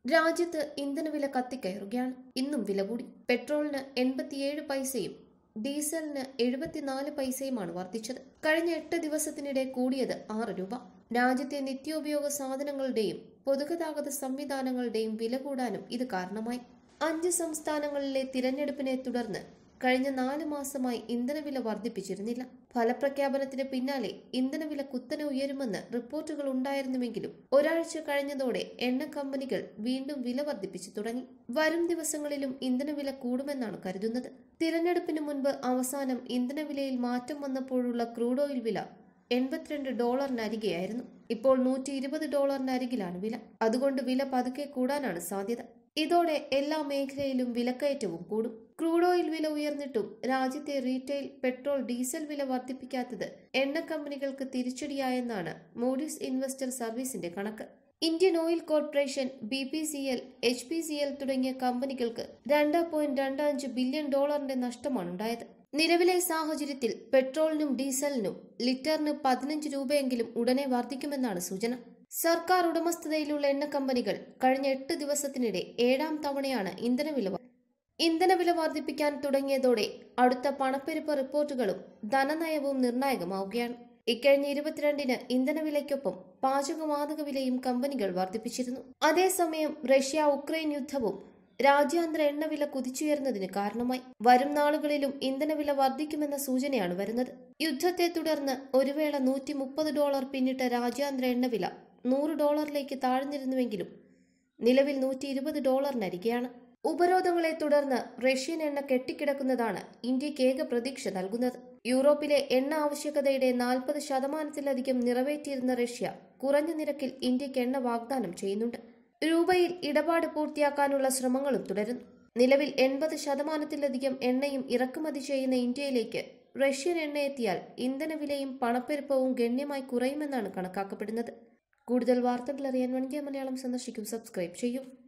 രാജ്യത്ത് ഇന്ധനവില കത്തിക്കയറുകയാണ് ഇന്നും വില കൂടി പെട്രോളിന് എൺപത്തിയേഴ് പൈസയും ഡീസലിന് എഴുപത്തിനാല് പൈസയുമാണ് വർദ്ധിച്ചത് കഴിഞ്ഞ എട്ട് ദിവസത്തിനിടെ കൂടിയത് ആറ് രൂപ രാജ്യത്തെ നിത്യോപയോഗ സാധനങ്ങളുടെയും പൊതുഗതാഗത സംവിധാനങ്ങളുടെയും വില കൂടാനും ഇത് കാരണമായി അഞ്ച് സംസ്ഥാനങ്ങളിലെ തിരഞ്ഞെടുപ്പിനെ തുടർന്ന് കഴിഞ്ഞ നാല് മാസമായി ഇന്ധനവില വർദ്ധിപ്പിച്ചിരുന്നില്ല ഫലപ്രഖ്യാപനത്തിന് പിന്നാലെ ഇന്ധനവില കുത്തനെ ഉയരുമെന്ന് റിപ്പോർട്ടുകൾ ഉണ്ടായിരുന്നുവെങ്കിലും ഒരാഴ്ച കഴിഞ്ഞതോടെ എണ്ണ കമ്പനികൾ വീണ്ടും വില വർദ്ധിപ്പിച്ചു തുടങ്ങി വരും ദിവസങ്ങളിലും ഇന്ധനവില കൂടുമെന്നാണ് കരുതുന്നത് തിരഞ്ഞെടുപ്പിന് മുൻപ് അവസാനം ഇന്ധനവിലയിൽ മാറ്റം വന്നപ്പോഴുള്ള ക്രൂഡ് ഓയിൽ വില എൺപത്തിരണ്ട് ഡോളറിനരികെയായിരുന്നു ഇപ്പോൾ നൂറ്റി ഇരുപത് ഡോളറിനരികിലാണ് വില അതുകൊണ്ട് വില പതുക്കെ കൂടാനാണ് സാധ്യത ഇതോടെ എല്ലാ മേഖലയിലും വിലക്കയറ്റവും കൂടും ക്രൂഡ് ഓയിൽ വില ഉയർന്നിട്ടും രാജ്യത്തെ റീറ്റെയിൽ പെട്രോൾ ഡീസൽ വില വർദ്ധിപ്പിക്കാത്തത് എണ്ണ കമ്പനികൾക്ക് തിരിച്ചടിയായെന്നാണ് മൂഡീസ് ഇൻവെസ്റ്റർ സർവീസിന്റെ കണക്ക് Indian oil corporation B P C L H P C L തുടങ്ങിയ കമ്പനികൾക്ക് രണ്ട് പോയിന്റ് രണ്ട് അഞ്ച് ബില്യൺ ഡോളറിന്റെ നഷ്ടമാണുണ്ടായത് നിലവിലെ സാഹചര്യത്തിൽ പെട്രോളിനും ഡീസലിനും ലിറ്ററിന് പതിനഞ്ച് രൂപയെങ്കിലും ഉടനെ വർദ്ധിക്കുമെന്നാണ് സൂചന സർക്കാർ ഉടമസ്ഥതയിലുള്ള എണ്ണ കമ്പനികൾ കഴിഞ്ഞ എട്ട് ദിവസത്തിനിടെ ഏഴാം തവണയാണ് ഇന്ധനവില വർ- ഇന്ധനവില വർദ്ധിപ്പിക്കാൻ തുടങ്ങിയതോടെ അടുത്ത പണപ്പെരുപ്പ റിപ്പോർട്ടുകളും ധനനയവും നിർണായകമാവുകയാണ് ഇക്കഴിഞ്ഞ ഇരുപത്തിരണ്ടിന് ഇന്ധനവിലയ്ക്കൊപ്പം പാചകവാതക വിലയും കമ്പനികൾ വർദ്ധിപ്പിച്ചിരുന്നു അതേസമയം റഷ്യ ഉക്രൈൻ യുദ്ധവും രാജ്യാന്തര എണ്ണവില കുതിച്ചുയർന്നതിന് കാരണമായി വരും നാളുകളിലും ഇന്ധനവില വർദ്ധിക്കുമെന്ന സൂചനയാണ് വരുന്നത് യുദ്ധത്തെ തുടർന്ന് ഒരു വേള നൂറ്റി മുപ്പത് ഡോളർ പിന്നിട്ട രാജ്യാന്തര എണ്ണവില നൂറ് ഡോളറിലേക്ക് താഴ്ന്നിരുന്നുവെങ്കിലും നിലവിൽ നൂറ്റി ഇരുപത് ഡോളറിനരികെയാണ് ഉപരോധങ്ങളെ തുടർന്ന് റഷ്യൻ എണ്ണ കെട്ടിക്കിടക്കുന്നതാണ് ഇന്ത്യക്ക് ഏക പ്രതീക്ഷ നൽകുന്നത് യൂറോപ്പിലെ എണ്ണ ആവശ്യകതയുടെ നാൽപ്പത് ശതമാനത്തിലധികം നിറവേറ്റിയിരുന്ന റഷ്യ കുറഞ്ഞ നിരക്കിൽ ഇന്ത്യക്ക് എണ്ണ വാഗ്ദാനം ചെയ്യുന്നുണ്ട് രൂപയിൽ ഇടപാട് പൂർത്തിയാക്കാനുള്ള ശ്രമങ്ങളും തുടരുന്നു നിലവിൽ എൺപത് ശതമാനത്തിലധികം എണ്ണയും ഇറക്കുമതി ചെയ്യുന്ന ഇന്ത്യയിലേക്ക് റഷ്യൻ എണ്ണ എത്തിയാൽ ഇന്ധനവിലയും പണപ്പെരുപ്പവും ഗണ്യമായി കുറയുമെന്നാണ് കണക്കാക്കപ്പെടുന്നത് കൂടുതൽ വാർത്തകൾ അറിയാൻ വണിജ്യ മലയാളം സന്ദർശിക്കും സബ്സ്ക്രൈബ് ചെയ്യൂ